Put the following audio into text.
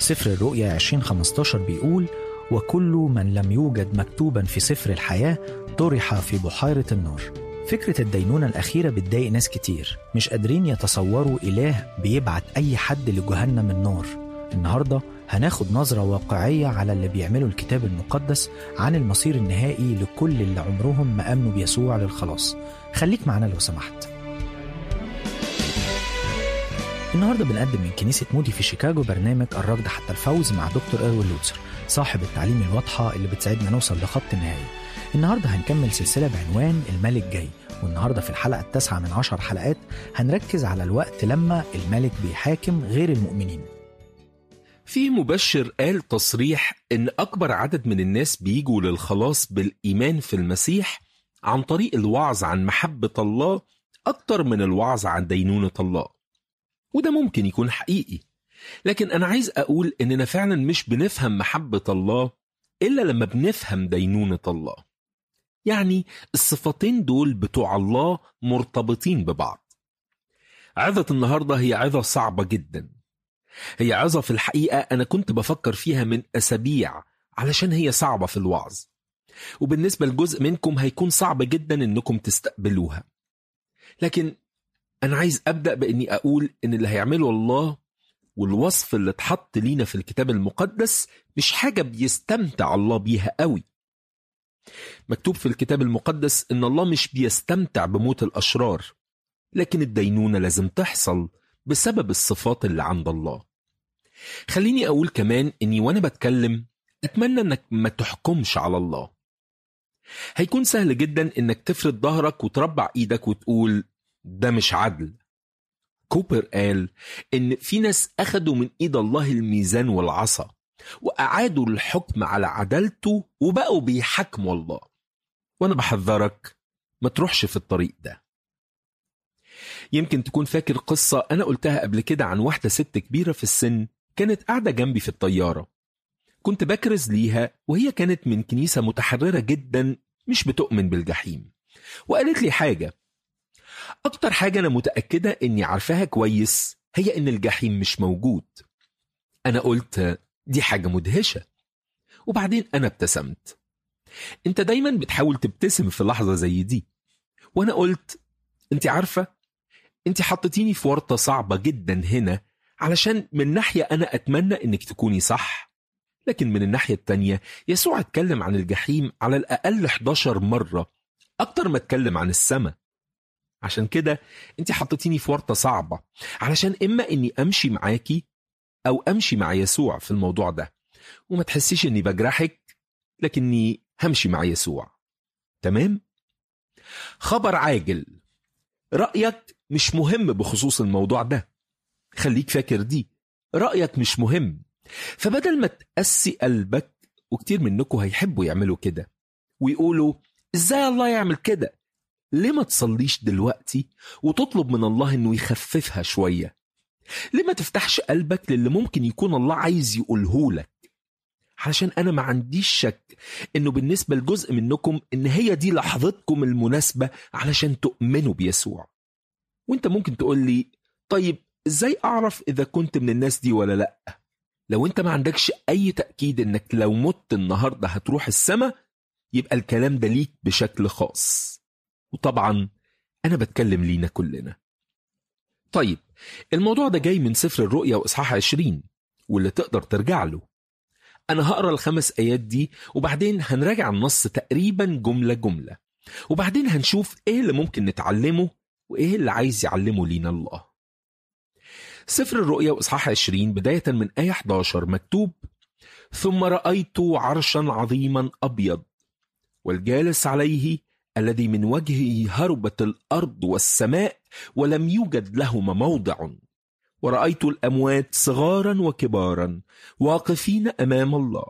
سفر الرؤيا 2015 بيقول وكل من لم يوجد مكتوبا في سفر الحياة طرح في بحيرة النار فكرة الدينونة الأخيرة بتضايق ناس كتير مش قادرين يتصوروا إله بيبعت أي حد لجهنم النار النهاردة هناخد نظرة واقعية على اللي بيعمله الكتاب المقدس عن المصير النهائي لكل اللي عمرهم ما آمنوا بيسوع للخلاص خليك معنا لو سمحت النهارده بنقدم من كنيسة مودي في شيكاغو برنامج الركض حتى الفوز مع دكتور إروين لوتسر صاحب التعليم الواضحة اللي بتساعدنا نوصل لخط النهاية النهارده هنكمل سلسلة بعنوان الملك جاي والنهارده في الحلقة التاسعة من عشر حلقات هنركز على الوقت لما الملك بيحاكم غير المؤمنين في مبشر قال تصريح إن أكبر عدد من الناس بيجوا للخلاص بالإيمان في المسيح عن طريق الوعظ عن محبة الله أكتر من الوعظ عن دينونة الله وده ممكن يكون حقيقي لكن أنا عايز أقول إننا فعلا مش بنفهم محبة الله إلا لما بنفهم دينونة الله يعني الصفتين دول بتوع الله مرتبطين ببعض عظة النهاردة هي عظة صعبة جدا هي عظة في الحقيقة أنا كنت بفكر فيها من أسابيع علشان هي صعبة في الوعظ وبالنسبة لجزء منكم هيكون صعب جدا إنكم تستقبلوها لكن أنا عايز أبدأ بإني أقول إن اللي هيعمله الله والوصف اللي اتحط لينا في الكتاب المقدس مش حاجة بيستمتع الله بيها قوي مكتوب في الكتاب المقدس إن الله مش بيستمتع بموت الأشرار لكن الدينونة لازم تحصل بسبب الصفات اللي عند الله خليني أقول كمان إني وأنا بتكلم أتمنى إنك ما تحكمش على الله هيكون سهل جدا إنك تفرد ظهرك وتربع إيدك وتقول ده مش عدل كوبر قال إن في ناس أخدوا من إيد الله الميزان والعصا وأعادوا الحكم على عدالته وبقوا بيحكموا الله وأنا بحذرك ما تروحش في الطريق ده يمكن تكون فاكر قصة أنا قلتها قبل كده عن واحدة ست كبيرة في السن كانت قاعدة جنبي في الطيارة كنت بكرز ليها وهي كانت من كنيسة متحررة جدا مش بتؤمن بالجحيم وقالت لي حاجة أكتر حاجة أنا متأكدة إني عارفاها كويس هي إن الجحيم مش موجود أنا قلت دي حاجة مدهشة وبعدين أنا ابتسمت أنت دايما بتحاول تبتسم في لحظة زي دي وأنا قلت أنت عارفة أنت حطيتيني في ورطة صعبة جدا هنا علشان من ناحية أنا أتمنى إنك تكوني صح لكن من الناحية التانية يسوع اتكلم عن الجحيم على الأقل 11 مرة أكتر ما اتكلم عن السماء عشان كده انت حطيتيني في ورطة صعبة علشان إما إني أمشي معاكي أو أمشي مع يسوع في الموضوع ده وما تحسيش إني بجرحك لكني همشي مع يسوع تمام؟ خبر عاجل رأيك مش مهم بخصوص الموضوع ده خليك فاكر دي رأيك مش مهم فبدل ما تقسي قلبك وكتير منكم هيحبوا يعملوا كده ويقولوا ازاي الله يعمل كده ليه ما تصليش دلوقتي وتطلب من الله انه يخففها شوية ليه ما تفتحش قلبك للي ممكن يكون الله عايز يقوله لك علشان انا ما عنديش شك انه بالنسبة لجزء منكم ان هي دي لحظتكم المناسبة علشان تؤمنوا بيسوع وانت ممكن تقول لي طيب ازاي اعرف اذا كنت من الناس دي ولا لا لو انت ما عندكش اي تأكيد انك لو مت النهاردة هتروح السماء يبقى الكلام ده ليك بشكل خاص وطبعا أنا بتكلم لينا كلنا طيب الموضوع ده جاي من سفر الرؤيا وإصحاح 20 واللي تقدر ترجع له أنا هقرا الخمس آيات دي وبعدين هنراجع النص تقريبا جملة جملة وبعدين هنشوف إيه اللي ممكن نتعلمه وإيه اللي عايز يعلمه لينا الله سفر الرؤيا وإصحاح 20 بداية من آية 11 مكتوب ثم رأيت عرشا عظيما أبيض والجالس عليه الذي من وجهه هربت الارض والسماء ولم يوجد لهما موضع ورأيت الأموات صغارا وكبارا واقفين أمام الله